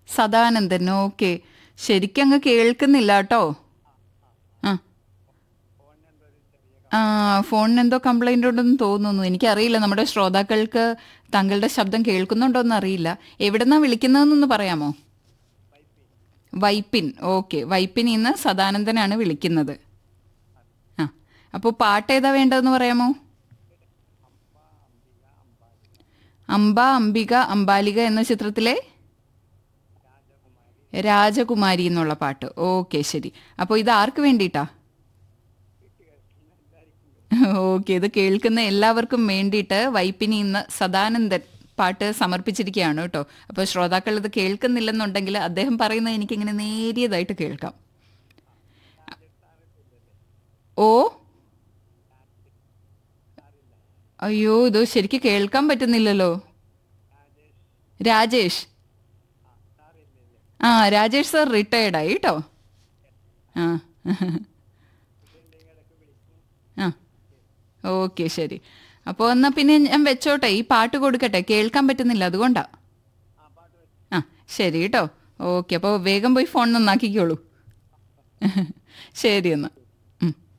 Sadanandan okay ശരിക്കും അങ്ങ് കേൾക്കുന്നില്ല കേട്ടോ ആ ആ ഫോണിന് എന്തോ കംപ്ലൈൻ്റ് ഉണ്ടെന്ന് തോന്നുന്നു എനിക്കറിയില്ല നമ്മുടെ ശ്രോതാക്കൾക്ക് താങ്കളുടെ ശബ്ദം കേൾക്കുന്നുണ്ടോന്ന് അറിയില്ല എവിടെന്നാ വിളിക്കുന്നതെന്നൊന്ന് പറയാമോ വൈപ്പിൻ ഓക്കെ വൈപ്പിൻ ഇന്ന് സദാനന്ദനാണ് വിളിക്കുന്നത് ആ അപ്പോൾ പാട്ട് ഏതാ വേണ്ടതെന്ന് പറയാമോ അംബ അംബിക അംബാലിക എന്ന ചിത്രത്തിലെ രാജകുമാരി എന്നുള്ള പാട്ട് ഓക്കെ ശരി അപ്പോൾ ഇത് ആർക്ക് വേണ്ടിയിട്ടാ ഓക്കെ ഇത് കേൾക്കുന്ന എല്ലാവർക്കും വേണ്ടിയിട്ട് വൈപ്പിനി ഇന്ന് സദാനന്ദൻ പാട്ട് സമർപ്പിച്ചിരിക്കുകയാണ് കേട്ടോ അപ്പോൾ ശ്രോതാക്കൾ ഇത് കേൾക്കുന്നില്ലെന്നുണ്ടെങ്കിൽ അദ്ദേഹം പറയുന്നത് എനിക്കിങ്ങനെ നേരിയതായിട്ട് കേൾക്കാം ഓ അയ്യോ ഇത് ശരിക്ക് കേൾക്കാൻ പറ്റുന്നില്ലല്ലോ രാജേഷ് ആ രാജേഷ് സാർ റിട്ടയർഡ് ആയി കേട്ടോ ആ ആ ഓക്കെ ശരി അപ്പോൾ എന്നാൽ പിന്നെ ഞാൻ വെച്ചോട്ടെ ഈ പാട്ട് കൊടുക്കട്ടെ കേൾക്കാൻ പറ്റുന്നില്ല അതുകൊണ്ടാ ആ ശരി കേട്ടോ ഓക്കെ അപ്പോൾ വേഗം പോയി ഫോൺ നന്നാക്കിക്കോളൂ ശരി എന്നാൽ